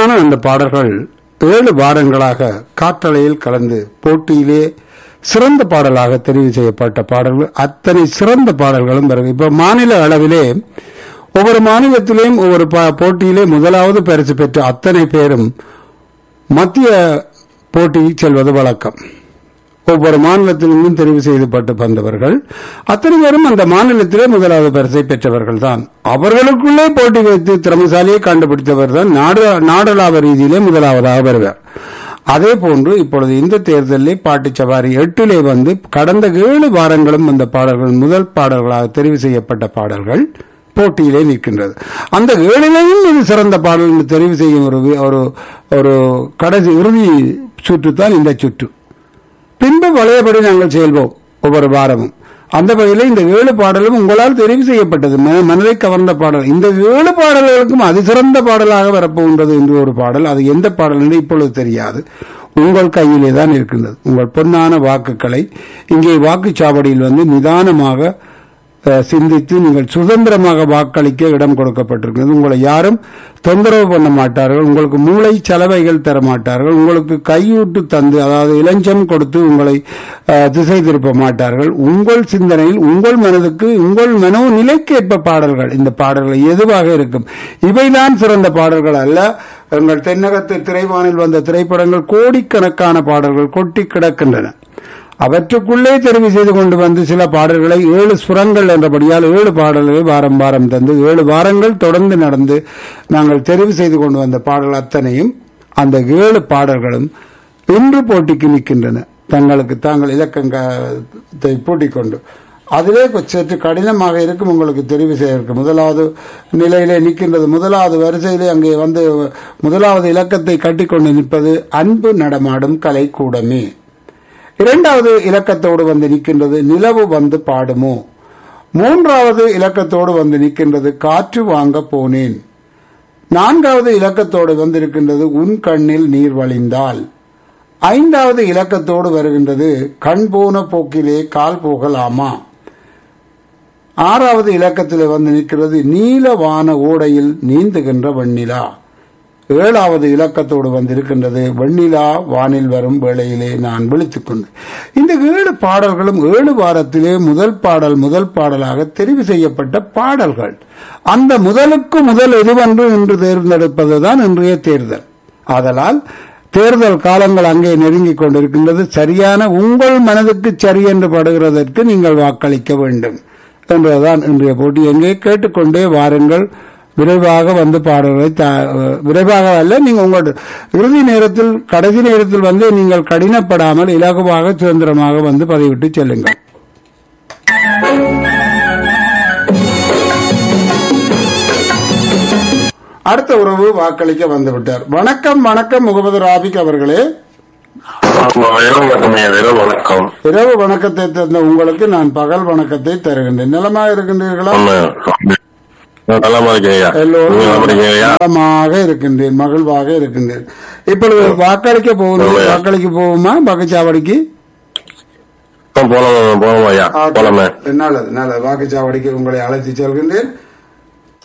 அருமையான அந்த பாடல்கள் ஏழு வாரங்களாக காற்றலையில் கலந்து போட்டியிலே சிறந்த பாடலாக தெரிவு செய்யப்பட்ட பாடல்கள் அத்தனை சிறந்த பாடல்களும் வருது இப்ப மாநில அளவிலே ஒவ்வொரு மாநிலத்திலேயும் ஒவ்வொரு பா- போட்டியிலே முதலாவது பரிசு பெற்ற அத்தனை பேரும் மத்திய போட்டிக்கு செல்வது வழக்கம் ஒவ்வொரு மாநிலத்திலிருந்தும் தெரிவு செய்யப்பட்டு வந்தவர்கள் அத்தனை பேரும் அந்த மாநிலத்திலே முதலாவது பரிசை பெற்றவர்கள் தான் அவர்களுக்குள்ளே போட்டி வைத்து திறமைசாலியை கண்டுபிடித்தவர் தான் நாடு நாடளாவ ரீதியிலே முதலாவதாக வருவார் அதே போன்று இப்பொழுது இந்த தேர்தலில் பாட்டு சவாரி எட்டிலே வந்து கடந்த ஏழு வாரங்களும் அந்த பாடல்கள் முதல் பாடல்களாக தெரிவு செய்யப்பட்ட பாடல்கள் போட்டியிலே நிற்கின்றது அந்த ஏழிலையும் இது சிறந்த பாடல் என்று தெரிவு செய்யும் ஒரு வி- ஒரு ஒரு கடைசி இறுதி சுற்றுத்தான் இந்த சுற்று பின்பு பழையபடி நாங்கள் செல்வோம் ஒவ்வொரு வாரமும் அந்த வகையில் இந்த ஏழு பாடலும் உங்களால் தெரிவு செய்யப்பட்டது மன- மனதை கவர்ந்த பாடல் இந்த ஏழு பாடல்களுக்கும் அதிசிறந்த பாடலாக வரப்போகின்றது என்று ஒரு பாடல் அது எந்த பாடல் என்று இப்பொழுது தெரியாது உங்கள் கையிலே தான் இருக்கின்றது உங்கள் பொன்னான வாக்குகளை இங்கே வாக்குச்சாவடியில் வந்து நிதானமாக அஹ், சிந்தித்து நீங்கள் சுதந்திரமாக வாக்களிக்க இடம் கொடுக்கப்பட்டிருக்கிறது உங்களை யாரும் தொந்தரவு பண்ண மாட்டார்கள் உங்களுக்கு மூளை சலவைகள் தர மாட்டார்கள் உங்களுக்கு கையூட்டு தந்து அதாவது இளஞ்சம் கொடுத்து உங்களை அஹ், திசை திருப்ப மாட்டார்கள் உங்கள் சிந்தனையில் உங்கள் மனதுக்கு உங்கள் மனோ நிலைக்கேற்ப பாடல்கள் இந்த பாடல்கள் எதுவாக இருக்கும் இவைதான் சிறந்த பாடல்கள் அல்ல எங்கள் தென்னகத்து திரைவானில் வந்த திரைப்படங்கள் கோடிக்கணக்கான பாடல்கள் கொட்டி கிடக்கின்றன அவற்றுக்குள்ளே தெரிவு செய்து கொண்டு வந்து சில பாடல்களை ஏழு சுரங்கள் என்றபடியால் ஏழு பாடல்களை வாரம் வாரம் தந்து ஏழு வாரங்கள் தொடர்ந்து நடந்து நாங்கள் தெரிவு செய்து கொண்டு வந்த பாடல் அத்தனையும் அந்த ஏழு பாடல்களும் இன்று போட்டிக்கு நிற்கின்றன தங்களுக்கு தாங்கள் இலக்கங்கத்தை பூட்டிக் கொண்டு அதிலே கொ- சற்று கடினமாக இருக்கும் உங்களுக்கு தெரிவு செய்வதற்கு முதலாவது நிலையிலே நிற்கின்றது முதலாவது வரிசையிலே அங்கே வந்து முதலாவது இலக்கத்தை கட்டிக்கொண்டு நிற்பது அன்பு நடமாடும் கலைக்கூடமே இரண்டாவது இலக்கத்தோடு வந்து நிற்கின்றது நிலவு வந்து பாடுமோ மூன்றாவது இலக்கத்தோடு வந்து நிற்கின்றது காற்று வாங்க போனேன் நான்காவது இலக்கத்தோடு வந்திருக்கின்றது உன் கண்ணில் நீர் வழிந்தால் ஐந்தாவது இலக்கத்தோடு வருகின்றது கண் போன போக்கிலே கால் போகலாமா ஆறாவது இலக்கத்தில் வந்து நிற்கிறது நீலவான ஓடையில் நீந்துகின்ற வெண்ணிலா ஏழாவது இலக்கத்தோடு வந்திருக்கின்றது வெண்ணிலா வானில் வரும் வேளையிலே நான் விழித்துக் கொண்டு இந்த ஏழு பாடல்களும் ஏழு வாரத்திலே முதல் பாடல் முதல் பாடலாக தெரிவு செய்யப்பட்ட பாடல்கள் அந்த முதலுக்கு முதல் எதுவென்று இன்று தேர்ந்தெடுப்பதுதான் இன்றைய தேர்தல் ஆதலால் தேர்தல் காலங்கள் அங்கே நெருங்கிக் கொண்டிருக்கின்றது சரியான உங்கள் மனதுக்கு சரி என்று படுகிறதற்கு நீங்கள் வாக்களிக்க வேண்டும் என்பதுதான் இன்றைய போட்டி எங்கே கேட்டுக்கொண்டே வாருங்கள் விரைவாக வந்து பாடல்களை தா- விரைவாக அல்ல நீங்க உங்களோட இறுதி நேரத்தில் கடைசி நேரத்தில் வந்து நீங்கள் கடினப்படாமல் இலகுவாக சுதந்திரமாக வந்து பதிவிட்டு செல்லுங்கள் அடுத்த உறவு வாக்களிக்க வந்துவிட்டார் வணக்கம் வணக்கம் முகமது ராபிக் அவர்களே ஆமா, இரவு வணக்கம் ஐயா, இரவு வணக்கம் இரவு வணக்கத்தை தந்த உங்களுக்கு நான் பகல் வணக்கத்தை தருகின்றேன் நலமாக இருக்கின்றீர்களா ஆமா. நான் நலமா இருக்கேன் ஐயா எல்லோரும் நீங்க நலமா இருக்கீங்க ஐயா நலமாக இருக்கின்றேன் மகிழ்வாக இருக்கின்றேன் இப்பொழுது வாக்களிக்க போகணும் ஆமாய்யா. வாக்களிக்க போவோமா வாக்குச்சாவடிக்கு ஆ, போலாம் போலாம் ஐயா போலாமே நல்லது நல்லது வாக்குச்சாவடிக்கு உங்களை அழைத்து செல்கின்றேன்